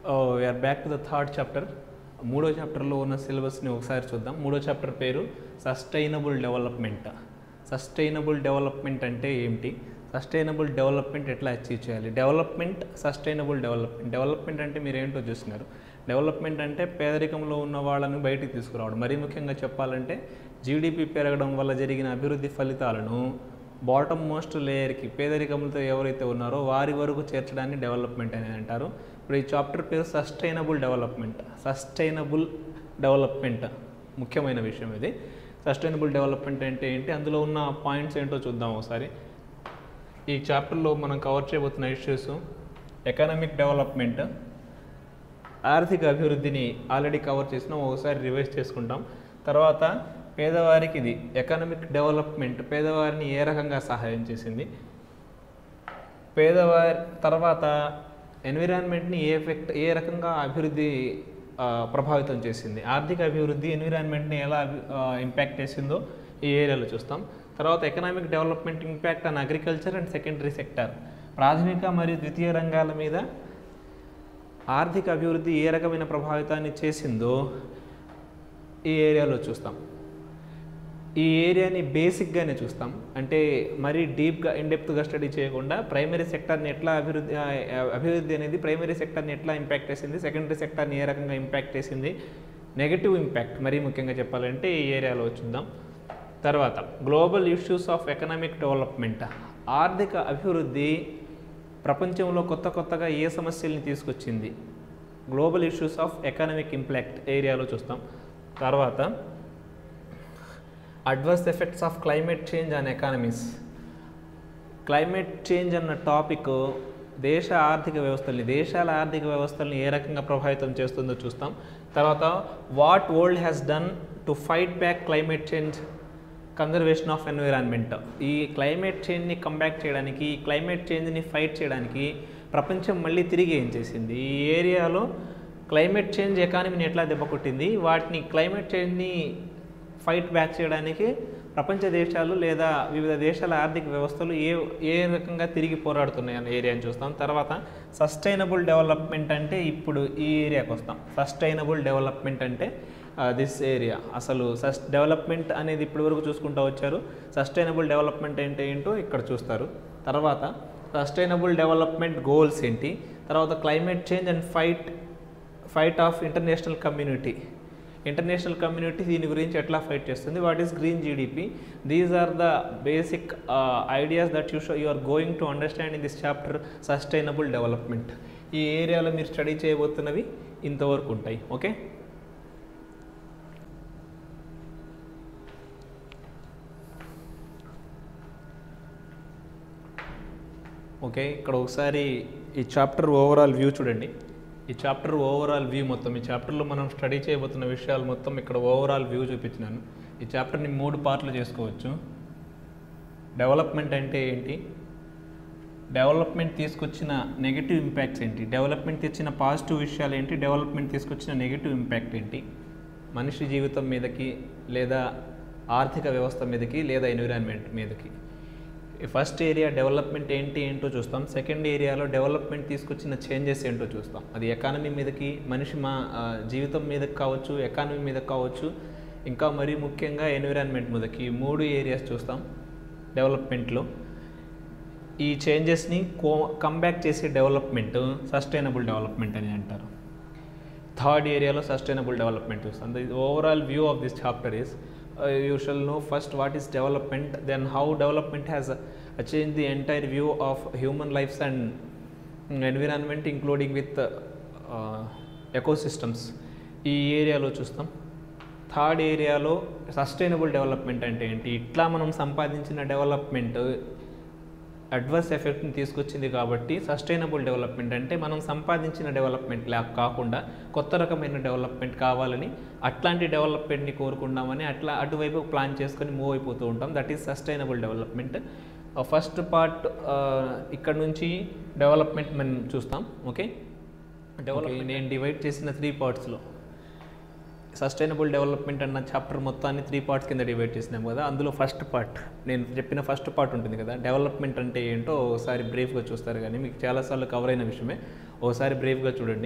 we are back to the third chapter మూడో చాప్టర్లో ఉన్న సిలబస్ని ఒకసారి చూద్దాం మూడో చాప్టర్ పేరు సస్టైనబుల్ డెవలప్మెంట్ సస్టైనబుల్ డెవలప్మెంట్ అంటే ఏమిటి సస్టైనబుల్ డెవలప్మెంట్ ఎట్లా అచీవ్ చేయాలి డెవలప్మెంట్ సస్టైనబుల్ డెవలప్మెంట్ డెవలప్మెంట్ అంటే మీరు ఏంటో చూస్తున్నారు డెవలప్మెంట్ అంటే పేదరికంలో ఉన్న వాళ్ళని బయటికి తీసుకురావడం మరీ ముఖ్యంగా చెప్పాలంటే జీడిపి పెరగడం వల్ల జరిగిన అభివృద్ధి ఫలితాలను బాటమ్ మోస్ట్ లేయర్కి పేదరికంతో ఎవరైతే ఉన్నారో వారి వరకు చేర్చడాన్ని డెవలప్మెంట్ అని అంటారు ఇప్పుడు ఈ చాప్టర్ పేరు సస్టైనబుల్ డెవలప్మెంట్ సస్టైనబుల్ డెవలప్మెంట్ ముఖ్యమైన విషయం ఇది సస్టైనబుల్ డెవలప్మెంట్ అంటే ఏంటి అందులో ఉన్న పాయింట్స్ ఏంటో చూద్దాం ఒకసారి ఈ చాప్టర్లో మనం కవర్ చేయబోతున్న ఇష్యూస్ ఎకనామిక్ డెవలప్మెంట్ ఆర్థిక అభివృద్ధిని ఆల్రెడీ కవర్ చేసినాం ఒకసారి రివైజ్ చేసుకుంటాం తర్వాత పేదవారికి ఇది ఎకనామిక్ డెవలప్మెంట్ పేదవారిని ఏ రకంగా సహాయం చేసింది పేదవారి తర్వాత ఎన్విరాన్మెంట్ని ఏ ఎఫెక్ట్ ఏ రకంగా అభివృద్ధి ఆ, ప్రభావితం చేసింది ఆర్థిక అభివృద్ధి ఎన్విరాన్మెంట్ని ఎలా ఇంపాక్ట్ చేసిందో ఈ ఏరియాలో చూస్తాం తర్వాత economic development impact on agriculture and secondary sector ప్రాథమిక మరియు ద్వితీయ రంగాల మీద ఆర్థిక అభివృద్ధి ఏ రకమైన ప్రభావితాన్ని చేసిందో ఈ ఏరియాలో చూస్తాం ఈ ఏరియాని బేసిక్గానే చూస్తాం అంటే మరీ డీప్గా ఇన్డెప్త్గా స్టడీ చేయకుండా ప్రైమరీ సెక్టర్ని ఎట్లా అభివృద్ధి ఆ, అభివృద్ధి అనేది ప్రైమరీ సెక్టర్ని ఎట్లా ఇంపాక్ట్ చేసింది సెకండరీ సెక్టర్ని ఏ రకంగా ఇంపాక్ట్ చేసింది నెగటివ్ ఇంపాక్ట్ మరీ ముఖ్యంగా చెప్పాలంటే ఈ ఏరియాలో చూద్దాం తర్వాత global issues of economic development ఆర్థిక అభివృద్ధి ప్రపంచంలో కొత్త కొత్తగా ఏ సమస్యల్ని తీసుకొచ్చింది global issues of economic impact ఏరియాలో చూస్తాం తర్వాత adverse effects of climate change and economies climate change అన్న టాపిక్ దేశ ఆర్థిక వ్యవస్థల్ని దేశాల ఆర్థిక వ్యవస్థల్ని ఏ రకంగా ప్రభావితం చేస్తుందో చూస్తాం తర్వాత what world has done to fight back climate change conservation of environment ఈ క్లైమేట్ చేంజ్ని కంబ్యాక్ చేయడానికి ఈ క్లైమేట్ చేంజ్ని ఫైట్ చేయడానికి ప్రపంచం మళ్ళీ తిరిగి ఏం చేసింది ఈ ఏరియాలో క్లైమేట్ చేంజ్ ఎకానమీని ఎట్లా దెబ్బకొట్టింది వాటిని క్లైమేట్ చేంజ్ని ఫైట్ బ్యాక్ చేయడానికి ప్రపంచ దేశాలు లేదా వివిధ దేశాల ఆర్థిక వ్యవస్థలు ఏ ఏ రకంగా తిరిగి పోరాడుతున్నాయి అనే ఏరియాని చూస్తాం తర్వాత సస్టైనబుల్ డెవలప్మెంట్ అంటే ఇప్పుడు ఈ ఏరియాకి వస్తాం సస్టైనబుల్ డెవలప్మెంట్ అంటే దిస్ ఏరియా అసలు సస్ డెవలప్మెంట్ అనేది ఇప్పటి వరకు చూసుకుంటూ వచ్చారు సస్టైనబుల్ డెవలప్మెంట్ అంటే ఏంటో ఇక్కడ చూస్తారు తర్వాత సస్టైనబుల్ డెవలప్మెంట్ గోల్స్ ఏంటి తర్వాత climate change and fight fight of international community international community దీని గురించి ఎట్లా ఫైట్ చేస్తుంది what is green GDP these are the basic ideas that you show you are going to understand in this chapter sustainable development ఈ ఏరియాలో మీరు study చేయబోతున్నవి ఇంతవరకు ఉంటాయి okay okay ఇక్కడ ఒకసారి ఈ చాప్టర్ ఓవరాల్ వ్యూ చూడండి ఈ చాప్టర్ ఓవరాల్ వ్యూ మొత్తం ఈ చాప్టర్లో మనం స్టడీ చేయబోతున్న విషయాలు మొత్తం ఇక్కడ ఓవరాల్ వ్యూ చూపించినాను ఈ చాప్టర్ని మూడు పార్ట్లు చేసుకోవచ్చు డెవలప్మెంట్ అంటే ఏంటి డెవలప్మెంట్ తీసుకొచ్చిన నెగిటివ్ ఇంపాక్ట్స్ ఏంటి డెవలప్మెంట్ తెచ్చిన పాజిటివ్ విషయాలు ఏంటి డెవలప్మెంట్ తీసుకొచ్చిన నెగిటివ్ ఇంపాక్ట్ ఏంటి మనిషి జీవితం మీదకి లేదా ఆర్థిక వ్యవస్థ మీదకి లేదా ఎన్విరాన్మెంట్ మీదకి ఫస్ట్ ఏరియా డెవలప్మెంట్ ఏంటి ఏంటో చూస్తాం సెకండ్ ఏరియాలో డెవలప్మెంట్ తీసుకొచ్చిన చేంజెస్ ఏంటో చూస్తాం అది ఎకానమీ మీదకి మనిషి మా ఆ, జీవితం మీదకి కావచ్చు ఎకానమీ మీదకి కావచ్చు ఇంకా మరీ ముఖ్యంగా ఎన్విరాన్మెంట్ మీదకి ఈ మూడు ఏరియాస్ చూస్తాం డెవలప్మెంట్లో ఈ చేంజెస్ని కో కంబ్యాక్ చేసే డెవలప్మెంట్ సస్టైనబుల్ డెవలప్మెంట్ అని అంటారు థర్డ్ ఏరియాలో సస్టైనబుల్ డెవలప్మెంట్ చూస్తాం the overall view of this chapter is you shall know first what is development then how development has change the entire view of human lifes and environment including with ecosystems ఈ ఏరియాలో చూస్తాం third ఏరియాలో sustainable development అంటే ఏంటి ఇట్లా మనం సంపాదించిన development adverse ఎఫెక్ట్ని తీసుకొచ్చింది కాబట్టి సస్టైనబుల్ డెవలప్మెంట్ అంటే మనం సంపాదించిన డెవలప్మెంట్ లా కాకుండా కొత్త రకమైన డెవలప్మెంట్ కావాలని అట్లాంటి డెవలప్మెంట్ని కోరుకున్నామని అట్లా అటువైపు ప్లాన్ చేసుకొని మూవ్ అయిపోతూ ఉంటాం that is sustainable development first part ఇక్కడ నుంచి డెవలప్మెంట్ మనం చూస్తాం ఓకే డెవలప్మెంట్ నేను డివైడ్ చేసిన త్రీ పార్ట్స్లో సస్టైనబుల్ డెవలప్మెంట్ అన్న చాప్టర్ మొత్తాన్ని త్రీ పార్ట్స్ కింద డివైడ్ చేసినాం కదా అందులో ఫస్ట్ పార్ట్ నేను చెప్పిన ఫస్ట్ పార్ట్ ఉంటుంది కదా డెవలప్మెంట్ అంటే ఏంటో ఒకసారి బ్రీఫ్గా చూస్తారు కానీ మీకు చాలాసార్లు కవర్ అయిన విషయమే ఒకసారి బ్రీఫ్గా చూడండి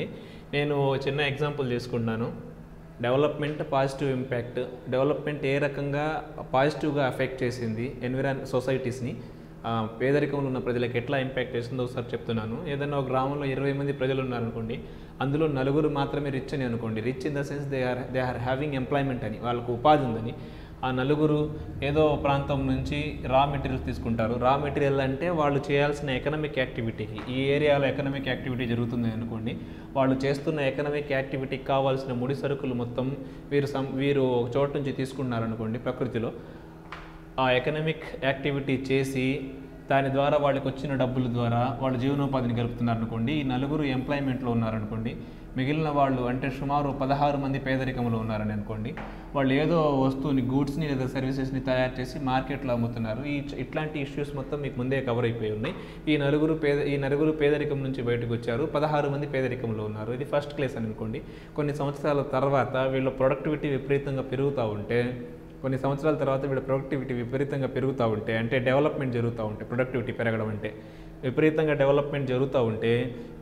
నేను చిన్న ఎగ్జాంపుల్ తీసుకుంటున్నాను డెవలప్మెంట్ పాజిటివ్ ఇంపాక్ట్ డెవలప్మెంట్ ఏ రకంగా పాజిటివ్గా అఫెక్ట్ చేసింది ఎన్విరాన్ సొసైటీస్ని ఆ, పేదరికంలో ఉన్న ప్రజలకు ఎట్లా ఇంపాక్ట్ చేసిందో ఒకసారి చెప్తున్నాను ఏదైనా ఒక గ్రామంలో ఇరవై మంది ప్రజలు ఉన్నారనుకోండి అందులో నలుగురు మాత్రమే రిచ్ అని అనుకోండి rich in the sense they are they are having employment అని వాళ్ళకు ఉపాధి ఉందని ఆ నలుగురు ఏదో ప్రాంతం నుంచి రా మెటీరియల్స్ తీసుకుంటారు రా మెటీరియల్ అంటే వాళ్ళు చేయాల్సిన ఎకనామిక్ యాక్టివిటీకి ఈ ఏరియాలో ఎకనామిక్ యాక్టివిటీ జరుగుతుంది అనుకోండి వాళ్ళు చేస్తున్న ఎకనామిక్ యాక్టివిటీకి కావాల్సిన ముడి సరుకులు మొత్తం వీరు సం వీరు ఒక చోటు నుంచి తీసుకున్నారనుకోండి ప్రకృతిలో ఆ ఎకనామిక్ యాక్టివిటీ చేసి దాని ద్వారా వాళ్ళకి వచ్చిన డబ్బుల ద్వారా వాళ్ళు జీవనోపాధిని గడుపుతున్నారు అనుకోండి ఈ నలుగురు ఎంప్లాయ్మెంట్లో ఉన్నారనుకోండి మిగిలిన వాళ్ళు అంటే సుమారు పదహారు మంది పేదరికంలో ఉన్నారని అనుకోండి వాళ్ళు ఏదో వస్తువుని గూడ్స్ని లేదా సర్వీసెస్ని తయారు చేసి మార్కెట్లో అమ్ముతున్నారు ఈ ఇట్లాంటి ఇష్యూస్ మొత్తం మీకు ముందే కవర్ అయిపోయి ఉన్నాయి ఈ నలుగురు పేద ఈ నలుగురు పేదరికం నుంచి బయటకు వచ్చారు పదహారు మంది పేదరికంలో ఉన్నారు ఇది ఫస్ట్ క్లాస్ అని అనుకోండి కొన్ని సంవత్సరాల తర్వాత వీళ్ళ ప్రొడక్టివిటీ విపరీతంగా పెరుగుతూ ఉంటే కొన్ని సంవత్సరాల తర్వాత వీళ్ళ ప్రొడక్టివిటీ విపరీతంగా పెరుగుతూ ఉంటే అంటే డెవలప్మెంట్ జరుగుతూ ఉంటే ప్రొడక్టివిటీ పెరగడం అంటే విపరీతంగా డెవలప్మెంట్ జరుగుతూ ఉంటే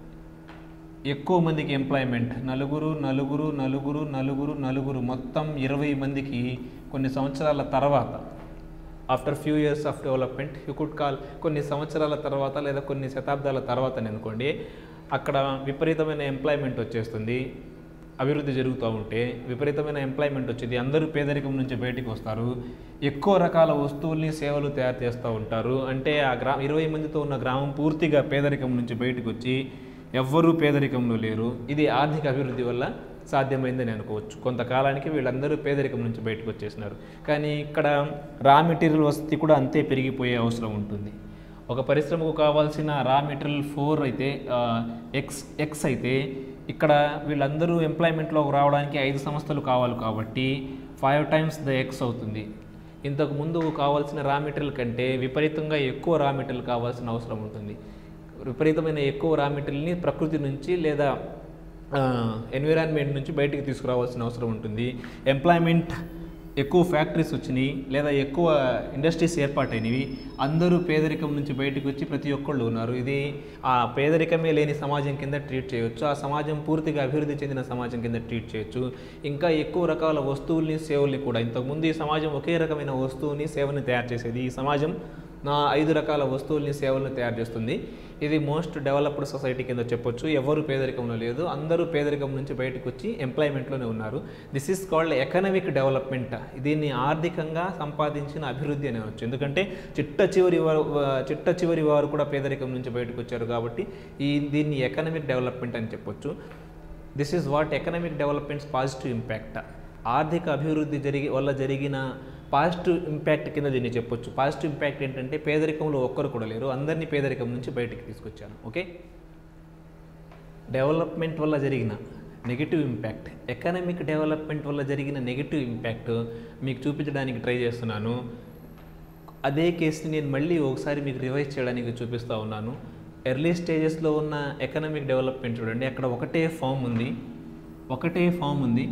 ఎక్కువ మందికి ఎంప్లాయ్మెంట్ నలుగురు నలుగురు నలుగురు నలుగురు నలుగురు మొత్తం ఇరవై మందికి కొన్ని సంవత్సరాల తర్వాత after few years of development you could call కొన్ని సంవత్సరాల తర్వాత లేదా కొన్ని శతాబ్దాల తర్వాత అనుకోండి అక్కడ విపరీతమైన ఎంప్లాయ్మెంట్ వచ్చేస్తుంది అభివృద్ధి జరుగుతూ ఉంటే విపరీతమైన ఎంప్లాయ్మెంట్ వచ్చింది అందరూ పేదరికం నుంచి బయటికి వస్తారు ఎక్కువ రకాల వస్తువుల్ని సేవలు తయారు చేస్తూ ఉంటారు అంటే ఆ గ్రా ఇరవై మందితో ఉన్న గ్రామం పూర్తిగా పేదరికం నుంచి బయటకు వచ్చి ఎవ్వరూ పేదరికంలో లేరు ఇది ఆర్థిక అభివృద్ధి వల్ల సాధ్యమైందని అనుకోవచ్చు కొంతకాలానికి వీళ్ళందరూ పేదరికం నుంచి బయటకు వచ్చేసినారు కానీ ఇక్కడ రా మెటీరియల్ వసతి కూడా అంతే పెరిగిపోయే అవసరం ఉంటుంది ఒక పరిశ్రమకు కావాల్సిన రా మెటీరియల్ ఫోర్ అయితే ఆ, ఎక్స్ ఎక్స్ అయితే ఇక్కడ వీళ్ళందరూ ఎంప్లాయ్మెంట్లో రావడానికి ఐదు సంస్థలు కావాలి కాబట్టి ఫైవ్ టైమ్స్ ద ఎక్స్ అవుతుంది ఇంతకు ముందు కావాల్సిన రా మెటీరియల్ కంటే విపరీతంగా ఎక్కువ రా మెటీరియల్ కావాల్సిన అవసరం ఉంటుంది విపరీతమైన ఎక్కువ రా మెటీరియల్ని ప్రకృతి నుంచి లేదా ఎన్విరాన్మెంట్ నుంచి బయటికి తీసుకురావాల్సిన అవసరం ఉంటుంది ఎంప్లాయ్మెంట్ ఎక్కువ ఫ్యాక్టరీస్ వచ్చినాయి లేదా ఎక్కువ ఇండస్ట్రీస్ ఏర్పాటైనవి అందరూ పేదరికం నుంచి బయటకు వచ్చి ప్రతి ఒక్కళ్ళు ఉన్నారు ఇది ఆ పేదరికమే లేని సమాజం కింద ట్రీట్ చేయొచ్చు ఆ సమాజం పూర్తిగా అభివృద్ధి చెందిన సమాజం కింద ట్రీట్ చేయొచ్చు ఇంకా ఎక్కువ రకాల వస్తువుల్ని సేవల్ని కూడా ఇంతకుముందు ఈ సమాజం ఒకే రకమైన వస్తువుని సేవని తయారు చేసేది ఈ సమాజం నా ఐదు రకాల వస్తువుల్ని సేవలను తయారు చేస్తుంది ఇది మోస్ట్ డెవలప్డ్ సొసైటీ కింద చెప్పొచ్చు ఎవరు పేదరికంలో లేదు అందరూ పేదరికం నుంచి బయటకు వచ్చి ఎంప్లాయ్మెంట్లోనే ఉన్నారు this is called economic development దీన్ని ఆర్థికంగా సంపాదించిన అభివృద్ధి అని అనొచ్చు ఎందుకంటే చిట్ట చివరి వారు చిట్ట చివరి వారు కూడా పేదరికం నుంచి బయటకు వచ్చారు కాబట్టి ఈ దీన్ని ఎకనామిక్ డెవలప్మెంట్ అని చెప్పొచ్చు this is what economic developments positive impact ఆర్థిక అభివృద్ధి జరిగి వల్ల జరిగిన పాజిటివ్ ఇంపాక్ట్ కింద దీన్ని చెప్పొచ్చు పాజిటివ్ ఇంపాక్ట్ ఏంటంటే పేదరికంలో ఒక్కరు కూడా లేరు అందరినీ పేదరికం నుంచి బయటికి తీసుకొచ్చాను ఓకే డెవలప్మెంట్ వల్ల జరిగిన నెగిటివ్ ఇంపాక్ట్ ఎకనామిక్ డెవలప్మెంట్ వల్ల జరిగిన నెగిటివ్ ఇంపాక్ట్ మీకు చూపించడానికి ట్రై చేస్తున్నాను అదే కేసుని నేను మళ్ళీ ఒకసారి మీకు రివైజ్ చేయడానికి చూపిస్తూ ఉన్నాను ఎర్లీ స్టేజెస్లో ఉన్న ఎకనామిక్ డెవలప్మెంట్ చూడండి అక్కడ ఒకటే ఫామ్ ఉంది ఒకటే ఫామ్ ఉంది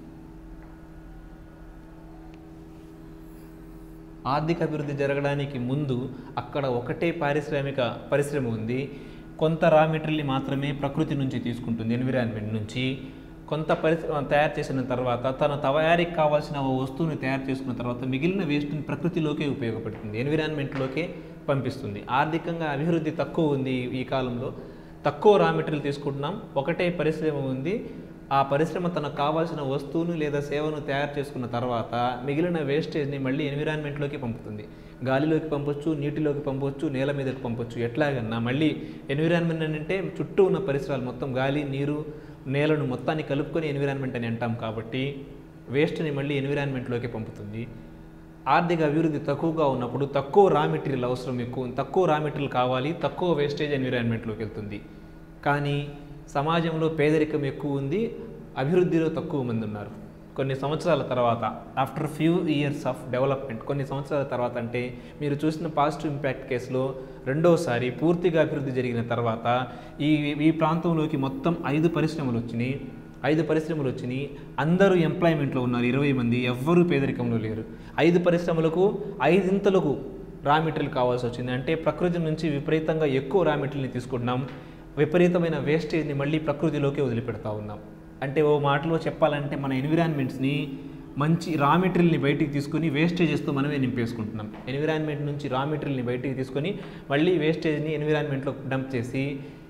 ఆర్థిక అభివృద్ధి జరగడానికి ముందు అక్కడ ఒకటే పారిశ్రామిక పరిశ్రమ ఉంది కొంత రా మెటీరియల్ని మాత్రమే ప్రకృతి నుంచి తీసుకుంటుంది ఎన్విరాన్మెంట్ నుంచి కొంత పరిశ్రమ తయారు చేసిన తర్వాత తన తయారీకి కావాల్సిన ఓ వస్తువుని తయారు చేసుకున్న తర్వాత మిగిలిన వేస్ట్ని ప్రకృతిలోకే ఉపయోగపడుతుంది ఎన్విరాన్మెంట్లోకే పంపిస్తుంది ఆర్థికంగా అభివృద్ధి తక్కువ ఉంది ఈ కాలంలో తక్కువ రా మెటీరియల్ తీసుకుంటున్నాం ఒకటే పరిశ్రమ ఉంది ఆ పరిశ్రమ తనకు కావాల్సిన వస్తువును లేదా సేవను తయారు చేసుకున్న తర్వాత మిగిలిన వేస్టేజ్ని మళ్ళీ ఎన్విరాన్మెంట్లోకి పంపుతుంది గాలిలోకి పంపొచ్చు నీటిలోకి పంపొచ్చు నేల మీదకి పంపొచ్చు ఎట్లాగన్నా మళ్ళీ ఎన్విరాన్మెంట్ అంటే చుట్టూ ఉన్న పరిసరాలు మొత్తం గాలి నీరు నేలను మొత్తాన్ని కలుపుకొని ఎన్విరాన్మెంట్ అని అంటాం కాబట్టి వేస్ట్ని మళ్ళీ ఎన్విరాన్మెంట్లోకి పంపుతుంది ఆర్థిక అభివృద్ధి తక్కువగా ఉన్నప్పుడు తక్కువ రా మెటీరియల్ అవసరం ఎక్కువ తక్కువ రా మెటీరియల్ కావాలి తక్కువ వేస్టేజ్ ఎన్విరాన్మెంట్లోకి వెళ్తుంది కానీ సమాజంలో పేదరికం ఎక్కువ ఉంది అభివృద్ధిలో తక్కువ మంది ఉన్నారు కొన్ని సంవత్సరాల తర్వాత after few years of development కొన్ని సంవత్సరాల తర్వాత అంటే మీరు చూసిన పాజిటివ్ ఇంపాక్ట్ కేసులో రెండోసారి పూర్తిగా అభివృద్ధి జరిగిన తర్వాత ఈ ఈ ప్రాంతంలోకి మొత్తం ఐదు పరిశ్రమలు వచ్చినాయి ఐదు పరిశ్రమలు వచ్చినాయి అందరూ ఎంప్లాయ్మెంట్లో ఉన్నారు ఇరవై మంది ఎవ్వరూ పేదరికంలో లేరు ఐదు పరిశ్రమలకు ఐదింతలకు రా మెటీరియల్ కావాల్సి వచ్చింది అంటే ప్రకృతి నుంచి విపరీతంగా ఎక్కువ రా మెటీరియల్ని తీసుకుంటున్నాం విపరీతమైన వేస్టేజ్ని మళ్ళీ ప్రకృతిలోకి వదిలిపెడతా ఉన్నాం అంటే ఓ మాటలో చెప్పాలంటే మన ఎన్విరాన్మెంట్స్ని మంచి రా మెటీరియల్ని బయటికి తీసుకొని వేస్టేజెస్తో మనమే నింపేసుకుంటున్నాం ఎన్విరాన్మెంట్ నుంచి రా మెటీరియల్ని బయటికి తీసుకొని మళ్ళీ వేస్టేజ్ని ఎన్విరాన్మెంట్లో డంప్ చేసి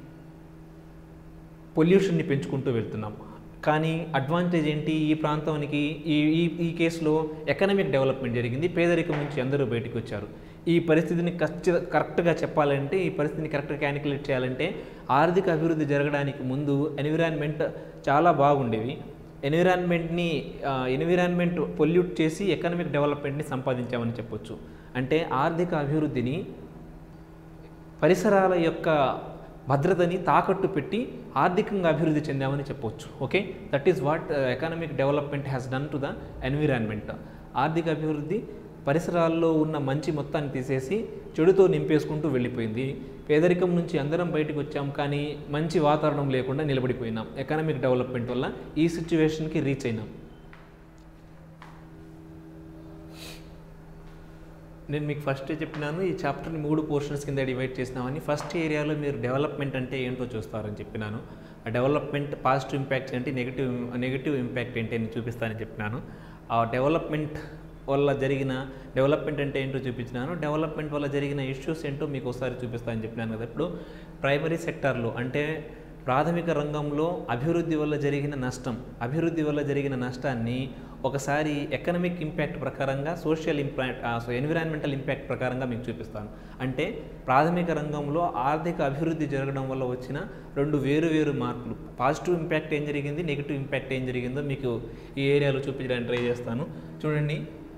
పొల్యూషన్ని పెంచుకుంటూ వెళ్తున్నాం కానీ అడ్వాంటేజ్ ఏంటి ఈ ప్రాంతానికి ఈ ఈ ఈ కేసులో ఎకనామిక్ డెవలప్మెంట్ జరిగింది పేదరికం నుంచి అందరూ బయటకు వచ్చారు ఈ పరిస్థితిని ఖచ్చిత కరెక్ట్గా చెప్పాలంటే ఈ పరిస్థితిని కరెక్ట్గా క్యాలిక్యులేట్ చేయాలంటే ఆర్థిక అభివృద్ధి జరగడానికి ముందు ఎన్విరాన్మెంట్ చాలా బాగుండేవి ఎన్విరాన్మెంట్ని ఎన్విరాన్మెంట్ పొల్యూట్ చేసి ఎకనామిక్ డెవలప్మెంట్ని సంపాదించామని చెప్పొచ్చు అంటే ఆర్థిక అభివృద్ధిని పరిసరాల యొక్క భద్రతని తాకట్టు పెట్టి ఆర్థికంగా అభివృద్ధి చెందామని చెప్పొచ్చు okay that is what economic development has done to the environment ఆర్థిక అభివృద్ధి పరిసరాల్లో ఉన్న మంచి మొత్తాన్ని తీసేసి చెడుతో నింపేసుకుంటూ వెళ్ళిపోయింది పేదరికం నుంచి అందరం బయటకు వచ్చాం కానీ మంచి వాతావరణం లేకుండా నిలబడిపోయినాం ఎకనామిక్ డెవలప్మెంట్ వల్ల ఈ సిచ్యువేషన్కి రీచ్ అయినాం నేను మీకు ఫస్ట్ చెప్పినాను ఈ చాప్టర్ని మూడు పోర్షన్స్ కింద డివైడ్ చేసినామని ఫస్ట్ ఏరియాలో మీరు డెవలప్మెంట్ అంటే ఏంటో చూస్తారని చెప్పినాను ఆ డెవలప్మెంట్ పాజిటివ్ ఇంపాక్ట్ ఏంటి నెగిటివ్ నెగిటివ్ ఇంపాక్ట్ ఏంటి అని చూపిస్తానని చెప్పినాను ఆ డెవలప్మెంట్ వల్ల జరిగిన డెవలప్మెంట్ అంటే ఏంటో చూపించినాను డెవలప్మెంట్ వల్ల జరిగిన ఇష్యూస్ ఏంటో మీకు ఒకసారి చూపిస్తానని చెప్పినాను కదా ఇప్పుడు ప్రైమరీ సెక్టార్లో అంటే ప్రాథమిక రంగంలో అభివృద్ధి వల్ల జరిగిన నష్టం అభివృద్ధి వల్ల జరిగిన నష్టాన్ని ఒకసారి ఎకనమిక్ ఇంపాక్ట్ ప్రకారంగా social impact so environmental impact ప్రకారంగా మీకు చూపిస్తాను అంటే ప్రాథమిక రంగంలో ఆర్థిక అభివృద్ధి జరగడం వల్ల వచ్చిన రెండు వేరు వేరు మార్పులు పాజిటివ్ ఇంపాక్ట్ ఏం జరిగింది నెగిటివ్ ఇంపాక్ట్ ఏం జరిగిందో మీకు ఈ ఏరియాలో చూపించడానికి ట్రై చేస్తాను చూడండి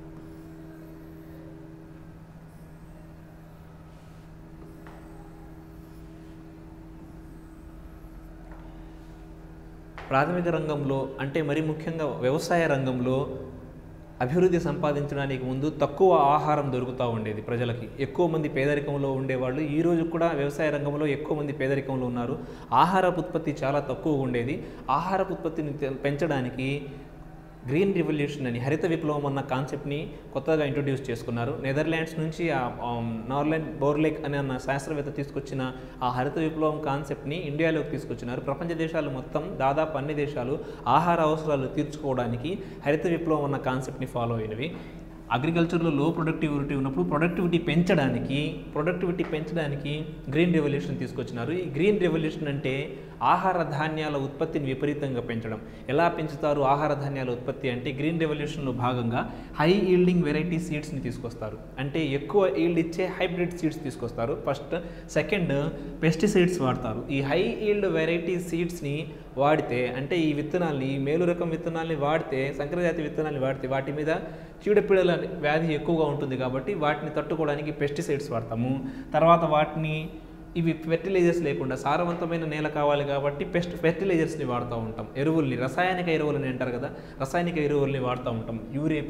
ప్రాథమిక రంగంలో అంటే మరి ముఖ్యంగా వ్యవసాయ రంగంలో అభివృద్ధి సంపాదించడానికి ముందు తక్కువ ఆహారం దొరుకుతూ ఉండేది ప్రజలకి ఎక్కువ మంది పేదరికంలో ఉండేవాళ్ళు ఈ రోజు కూడా వ్యవసాయ రంగంలో ఎక్కువ మంది పేదరికంలో ఉన్నారు ఆహారపు ఉత్పత్తి చాలా తక్కువ ఉండేది ఆహారపు ఉత్పత్తిని తె- పెంచడానికి గ్రీన్ రివల్యూషన్ అని హరిత విప్లవం అన్న కాన్సెప్ట్ని కొత్తగా ఇంట్రొడ్యూస్ చేసుకున్నారు నెదర్లాండ్స్ నుంచి ఆ నార్లాండ్ బోర్లెక్ అనే అన్న శాస్త్రవేత్త తీసుకొచ్చిన ఆ హరిత విప్లవం కాన్సెప్ట్ని ఇండియాలోకి తీసుకొచ్చినారు ప్రపంచ దేశాలు మొత్తం దాదాపు అన్ని దేశాలు ఆహార అవసరాలు తీర్చుకోవడానికి హరిత విప్లవం అన్న కాన్సెప్ట్ని ఫాలో అయినవి అగ్రికల్చర్లో లో ప్రొడక్టివిటీ ఉన్నప్పుడు ప్రొడక్టివిటీ పెంచడానికి ప్రొడక్టివిటీ పెంచడానికి గ్రీన్ రెవల్యూషన్ తీసుకొచ్చినారు ఈ గ్రీన్ రెవల్యూషన్ అంటే ఆహార ధాన్యాల ఉత్పత్తిని విపరీతంగా పెంచడం ఎలా పెంచుతారు ఆహార ధాన్యాల ఉత్పత్తి అంటే గ్రీన్ రెవల్యూషన్లో భాగంగా హై ఈల్డింగ్ వెరైటీ సీడ్స్ని తీసుకొస్తారు అంటే ఎక్కువ ఈల్డ్ ఇచ్చే హైబ్రిడ్ సీడ్స్ తీసుకొస్తారు ఫస్ట్ సెకండ్ పెస్టిసైడ్స్ వాడతారు ఈ హై ఈల్డ్ వెరైటీ సీడ్స్ని వాడితే అంటే ఈ విత్తనాల్ని ఈ మేలు రకం విత్తనాల్ని వాడితే సంకరజాతి విత్తనాల్ని వాడితే వాటి మీద చీడపీడల వ్యాధి ఎక్కువగా ఉంటుంది కాబట్టి వాటిని తట్టుకోవడానికి పెస్టిసైడ్స్ వాడతాము తర్వాత వాటిని ఇవి ఫెర్టిలైజర్స్ లేకుండా సారవంతమైన నేల కావాలి కాబట్టి పెస్ట్ ఫెర్టిలైజర్స్ని వాడుతూ ఉంటాం ఎరువుల్ని రసాయనిక ఎరువులని అంటారు కదా రసాయనిక ఎరువుల్ని వాడుతూ ఉంటాం యూరియా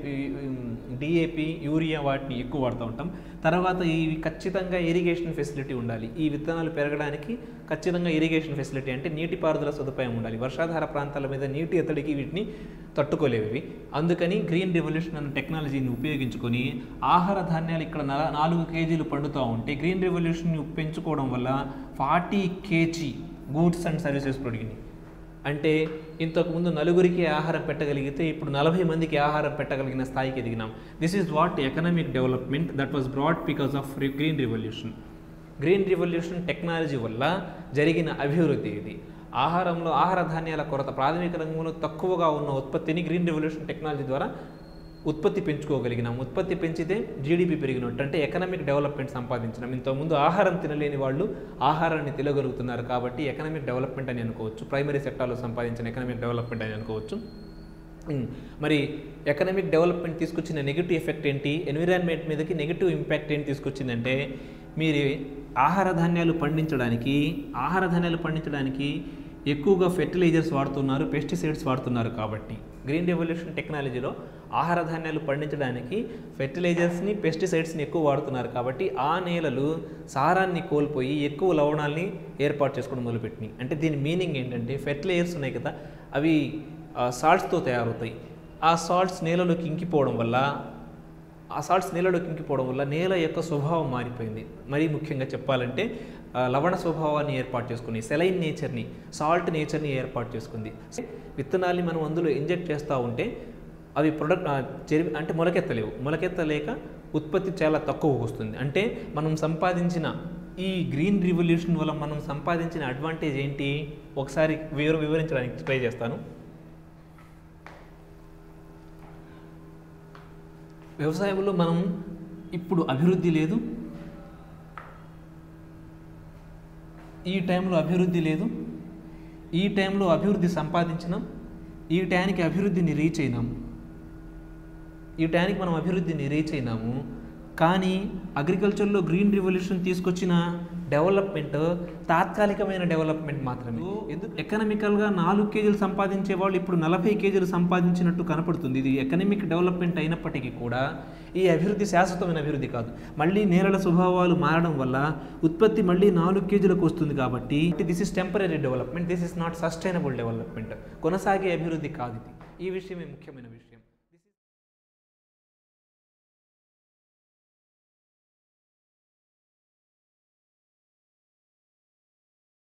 డిఏపి యూరియా వాటిని ఎక్కువ వాడుతూ ఉంటాం తర్వాత ఇవి ఖచ్చితంగా ఇరిగేషన్ ఫెసిలిటీ ఉండాలి ఈ విత్తనాలు పెరగడానికి ఖచ్చితంగా ఇరిగేషన్ ఫెసిలిటీ అంటే నీటిపారుదల సదుపాయం ఉండాలి వర్షాధార ప్రాంతాల మీద నీటి ఎత్తడికి వీటిని తట్టుకోలేవు ఇవి అందుకని గ్రీన్ రెవల్యూషన్ అన్న టెక్నాలజీని ఉపయోగించుకొని ఆహార ధాన్యాలు ఇక్కడ నల- నాలుగు కేజీలు పండుతూ ఉంటే గ్రీన్ రెవల్యూషన్ పెంచుకోవడం వల్ల forty KG goods and services ప్రొడిగినాయి అంటే ఇంతకుముందు నలుగురికి ఆహారం పెట్టగలిగితే ఇప్పుడు నలభై మందికి ఆహారం పెట్టగలిగిన స్థాయికి ఎదిగినాం this is what economic development that was brought because of green revolution green revolution technology వల్ల జరిగిన అభివృద్ధి ఇది ఆహారంలో ఆహార ధాన్యాల కొరత ప్రాథమిక రంగంలో తక్కువగా ఉన్న ఉత్పత్తిని గ్రీన్ రెవల్యూషన్ టెక్నాలజీ ద్వారా ఉత్పత్తి పెంచుకోగలిగినాం ఉత్పత్తి పెంచితే జీడిపి పెరిగినట్టు అంటే ఎకనామిక్ డెవలప్మెంట్ సంపాదించినాం ఇంతకుముందు ఆహారం తినలేని వాళ్ళు ఆహారాన్ని తినగలుగుతున్నారు కాబట్టి ఎకనామిక్ డెవలప్మెంట్ అని అనుకోవచ్చు ప్రైమరీ సెక్టార్లో సంపాదించిన ఎకనామిక్ డెవలప్మెంట్ అని అనుకోవచ్చు ఉమ్, మరి ఎకనామిక్ డెవలప్మెంట్ తీసుకొచ్చిన నెగిటివ్ ఎఫెక్ట్ ఏంటి ఎన్విరాన్మెంట్ మీదకి నెగిటివ్ ఇంపాక్ట్ ఏంటి తీసుకొచ్చిందంటే మీరు ఆహార ధాన్యాలు పండించడానికి ఆహార ధాన్యాలు పండించడానికి ఎక్కువగా ఫెర్టిలైజర్స్ వాడుతున్నారు పెస్టిసైడ్స్ వాడుతున్నారు కాబట్టి గ్రీన్ రెవల్యూషన్ టెక్నాలజీలో ఆహార ధాన్యాలు పండించడానికి ఫెర్టిలైజర్స్ని పెస్టిసైడ్స్ని ఎక్కువ వాడుతున్నారు కాబట్టి ఆ నేలలు సారాన్ని కోల్పోయి ఎక్కువ లవణాల్ని ఏర్పాటు చేసుకోవడం మొదలుపెట్టినాయి అంటే దీని మీనింగ్ ఏంటంటే ఫెర్టిలైజర్స్ ఉన్నాయి కదా అవి సాల్ట్స్తో తయారవుతాయి ఆ సాల్ట్స్ నేలలోకి ఇంకిపోవడం వల్ల ఆ సాల్ట్స్ నేలలోకి ఇంకిపోవడం వల్ల నేల యొక్క స్వభావం మారిపోయింది మరీ ముఖ్యంగా చెప్పాలంటే ఆ, లవణ స్వభావాన్ని ఏర్పాటు చేసుకుంది సెలైన్ నేచర్ని సాల్ట్ నేచర్ని ఏర్పాటు చేసుకుంది విత్తనాల్ని మనం అందులో ఇంజెక్ట్ చేస్తూ ఉంటే అవి ప్రొడక్ట్ ఆ, చెరి అంటే మొలకెత్తలేవు మొలకెత్తలేక ఉత్పత్తి చాలా తక్కువ వస్తుంది అంటే మనం సంపాదించిన ఈ గ్రీన్ రివల్యూషన్ వల్ల మనం సంపాదించిన అడ్వాంటేజ్ ఏంటి ఒకసారి వివర వివరించడానికి ట్రై చేస్తాను వ్యవసాయంలో మనం ఇప్పుడు అభివృద్ధి లేదు ఈ టైంలో అభివృద్ధి లేదు ఈ టైంలో అభివృద్ధి సంపాదించినాం ఈ టైంకి అభివృద్ధిని రీచ్ అయినాం ఈ టైంకి మనం అభివృద్ధిని రీచ్ అయినాము కానీ అగ్రికల్చర్లో గ్రీన్ రివల్యూషన్ తీసుకొచ్చిన డెవలప్మెంట్ తాత్కాలికమైన డెవలప్మెంట్ మాత్రమే ఎందుకు ఎకనామికల్గా నాలుగు కేజీలు సంపాదించే వాళ్ళు ఇప్పుడు నలభై కేజీలు సంపాదించినట్టు కనపడుతుంది ఇది ఎకనామిక్ డెవలప్మెంట్ అయినప్పటికీ కూడా ఈ అభివృద్ధి శాశ్వతమైన అభివృద్ధి కాదు మళ్ళీ నేలల స్వభావాలు మారడం వల్ల ఉత్పత్తి మళ్ళీ నాలుగు కేజీలకు వస్తుంది కాబట్టి this is temporary development this is not sustainable development కొనసాగే అభివృద్ధి కాదు ఇది ఈ విషయమే ముఖ్యమైన విషయం